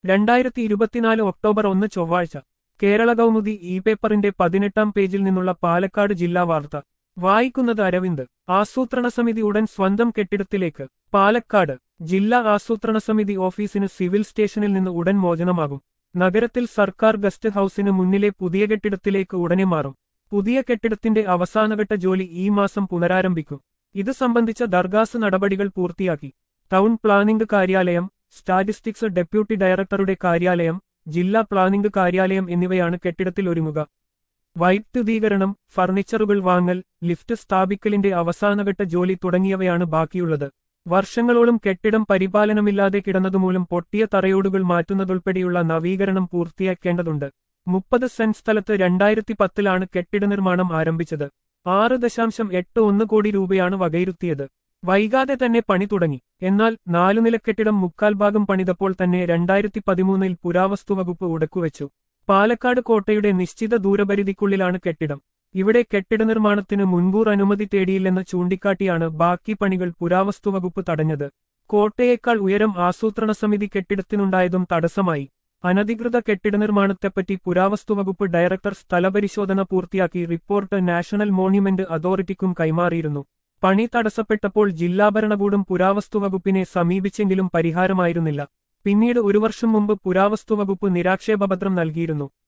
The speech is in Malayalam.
രണ്ടായിരത്തി ഇരുപത്തിനാല് ഒക്ടോബർ ഒന്ന് ചൊവ്വാഴ്ച കേരള കൗമുദി ഇ പേപ്പറിന്റെ പതിനെട്ടാം പേജിൽ നിന്നുള്ള പാലക്കാട് ജില്ലാ വാർത്ത വായിക്കുന്നത് അരവിന്ദ് ആസൂത്രണ സമിതി ഉടൻ സ്വന്തം കെട്ടിടത്തിലേക്ക് പാലക്കാട് ജില്ലാ ആസൂത്രണ സമിതി ഓഫീസിന് സിവിൽ സ്റ്റേഷനിൽ നിന്ന് ഉടൻ മോചനമാകും നഗരത്തിൽ സർക്കാർ ഗസ്റ്റ് ഹൌസിന് മുന്നിലെ പുതിയ കെട്ടിടത്തിലേക്ക് ഉടനെ മാറും പുതിയ കെട്ടിടത്തിന്റെ അവസാനഘട്ട ജോലി ഈ മാസം പുനരാരംഭിക്കും ഇത് സംബന്ധിച്ച ദർഗാസ് നടപടികൾ പൂർത്തിയാക്കി ടൗൺ പ്ലാനിംഗ് കാര്യാലയം സ്റ്റാറ്റിസ്റ്റിക്സ് ഡെപ്യൂട്ടി ഡയറക്ടറുടെ കാര്യാലയം ജില്ലാ പ്ലാനിംഗ് കാര്യാലയം എന്നിവയാണ് കെട്ടിടത്തിൽ ഒരുങ്ങുക വൈദ്യുതീകരണം ഫർണിച്ചറുകൾ വാങ്ങൽ ലിഫ്റ്റ് സ്ഥാപിക്കലിന്റെ അവസാനഘട്ട ജോലി തുടങ്ങിയവയാണ് ബാക്കിയുള്ളത് വർഷങ്ങളോളം കെട്ടിടം പരിപാലനമില്ലാതെ കിടന്നതുമൂലം പൊട്ടിയ തറയോടുകൾ മാറ്റുന്നതുൾപ്പെടെയുള്ള നവീകരണം പൂർത്തിയാക്കേണ്ടതുണ്ട് മുപ്പത് സെന്റ് സ്ഥലത്ത് രണ്ടായിരത്തി പത്തിലാണ് കെട്ടിട നിർമ്മാണം ആരംഭിച്ചത് ആറ് ദശാംശം എട്ട് ഒന്ന് കോടി രൂപയാണ് വകയിരുത്തിയത് വൈകാതെ തന്നെ പണി തുടങ്ങി എന്നാൽ നാലുനില കെട്ടിടം മുക്കാൽ ഭാഗം പണിതപ്പോൾ തന്നെ രണ്ടായിരത്തി പതിമൂന്നിൽ പുരാവസ്തു വകുപ്പ് ഉടക്കുവെച്ചു പാലക്കാട് കോട്ടയുടെ നിശ്ചിത ദൂരപരിധിക്കുള്ളിലാണ് കെട്ടിടം ഇവിടെ കെട്ടിട നിർമ്മാണത്തിന് മുൻകൂർ അനുമതി തേടിയില്ലെന്ന് ചൂണ്ടിക്കാട്ടിയാണ് ബാക്കി പണികൾ പുരാവസ്തു വകുപ്പ് തടഞ്ഞത് കോട്ടയേക്കാൾ ഉയരം ആസൂത്രണ സമിതി കെട്ടിടത്തിനുണ്ടായതും തടസ്സമായി അനധികൃത കെട്ടിട നിർമ്മാണത്തെപ്പറ്റി പുരാവസ്തു വകുപ്പ് ഡയറക്ടർ സ്ഥലപരിശോധന പൂർത്തിയാക്കി റിപ്പോർട്ട് നാഷണൽ മോണ്യുമെന്റ് അതോറിറ്റിക്കും കൈമാറിയിരുന്നു പണി തടസ്സപ്പെട്ടപ്പോൾ ജില്ലാ ഭരണകൂടം പുരാവസ്തു വകുപ്പിനെ സമീപിച്ചെങ്കിലും പരിഹാരമായിരുന്നില്ല പിന്നീട് ഒരു വർഷം മുമ്പ് പുരാവസ്തു വകുപ്പ് നിരാക്ഷേപപത്രം നൽകിയിരുന്നു